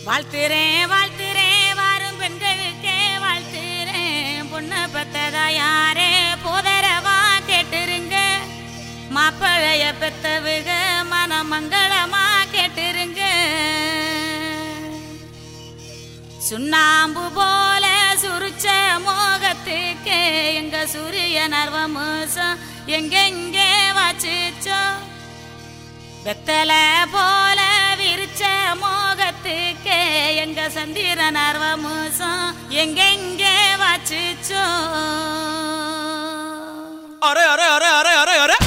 வாழ்த்துறேன் வாழ்த்துறேன் வாரும் பெண்களுக்கே வாழ்த்துறேன் பொண்ணை பெத்ததா யாரே போதரவா கேட்டுருங்க மாப்பிளைய பெத்தவுக மனமங்களமா கேட்டுருங்க சுண்ணாம்பு போல சுருச்ச மோகத்துக்கு எங்க சூரிய நர்வமோசம் எங்கெங்கே வாச்சிச்சோ வெத்தல போல விரிச்ச மோகத்துக்கு எங்க சந்திர நர்வமோசம் எங்கெங்கே வாச்சிச்சோ அரே அரே அரே அரே அரே அரே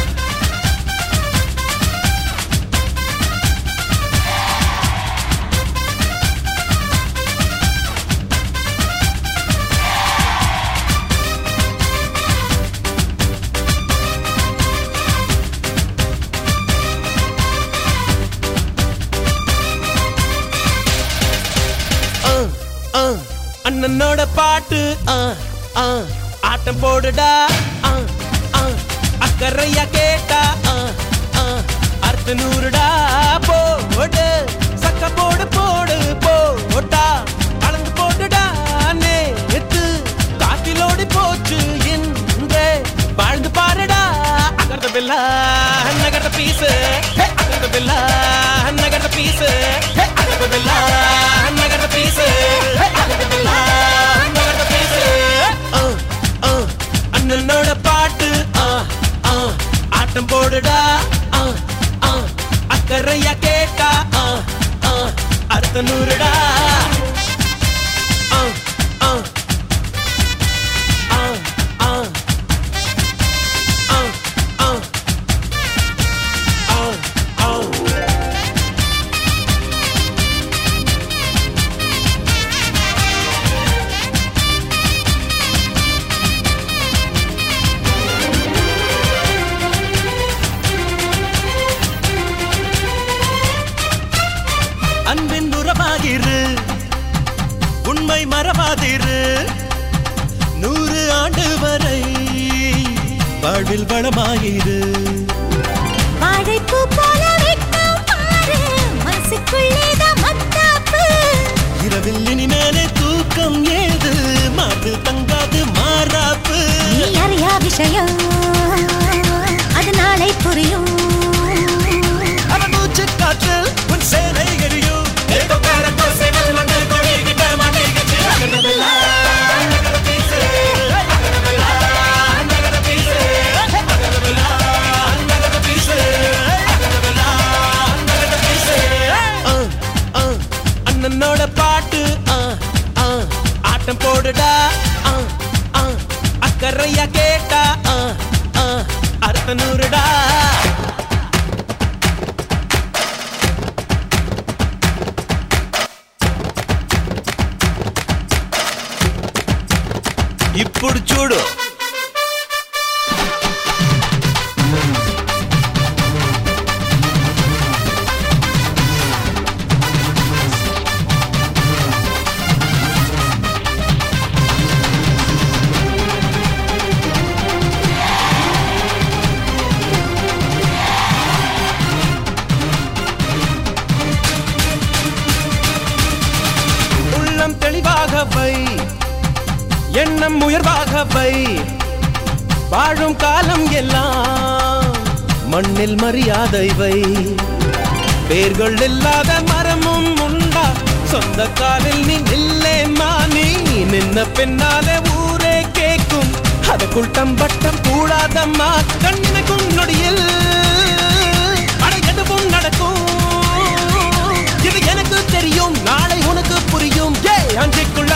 ஆ, ஆ, அண்ணனோட பாட்டு ஆ, ஆ, ஆட்டம் போடுடா ஆ, ஆ, அக்கறையா கேட்டா ஆ, ஆ, அர்த்த நூறுடா போடு சக்க போடு போடு போட்டா அளந்து போட்டுடா நேத்து காட்டிலோடி போச்சு இன்றே வாழ்ந்து பாருடா அகர்ந்த பில்லா நகர்ந்த பீசு அகர்ந்த பில்லா நகர்ந்த பீசு அகர்ந்த பில்லா நகர்ந்த பீசு அகர்ந்த பில்லா நகர்ந்த பீசு ஆ, ஆ, அண்ணனோட பாட்டு ஆ, ஆ, ஆட்டம் போடுடா ஆ, ஆ, அக்கறையா கேட்டா ஆ, ஆ, அர்த்த நூறுடா ஆ, ஆ, ஆ, ஆ, ஆ, ஆ, ஆ, ஆ. அன்பின் உறவாகிரு உண்மை மறவாதிரு நூறு ஆண்டு வரை வாழ்வில் வளமாயிரு வாழைப்பூ போல வெட்கம் பாரு மனசுக்குள்ளேதான் மத்தாப்பு இரவில் இனிமேலே தூக்கம் ஏது மார்பில் தங்காது மாறாப்பு நீ அறியா விஷயம் அது நாளை புரியும் அவன் மூச்சு காற்றில் உன் சேனை எரியும் ஏகோக்கார கோசைகள் மண்டல் கொடிகிட்ட மாட்டிக்கிச்சு. அகனதெல்லாம் நகர பீசு. அகனதெல்லாம் நகர பீசு. அகனதெல்லாம் நகர பீசு. அகனதெல்லாம் நகர பீசு. ஆ, ஆ, அண்ணனோட பாட்டு ஆ, ஆ, ஆட்டம் போடுடா ஆ, ஆ, அக்கறையா கேட்டா ஆ, ஆ, அர்த்த நூறுடா ఇప్పుడు చూడు உள்ளம் தெளிவாக வை எண்ணம் உயர்வாக வை வாழும் காலம் எல்லாம் மண்ணில் மரியாதை வை வேர்கள் இல்லாத மரமும் உண்டா சொந்த காலில் நீ நில்லே மானி நின்ன பின்னாலே ஊரே கேக்கும் அதுக்குள் தம்பட்டம் கூடாதம்மா கண்ணினைக்கும் நொடியில் அட எதுவும் நடக்கும் இது எனக்கு தெரியும் நாளை உனக்கு புரியும் ஏ அஞ்சிக்குள்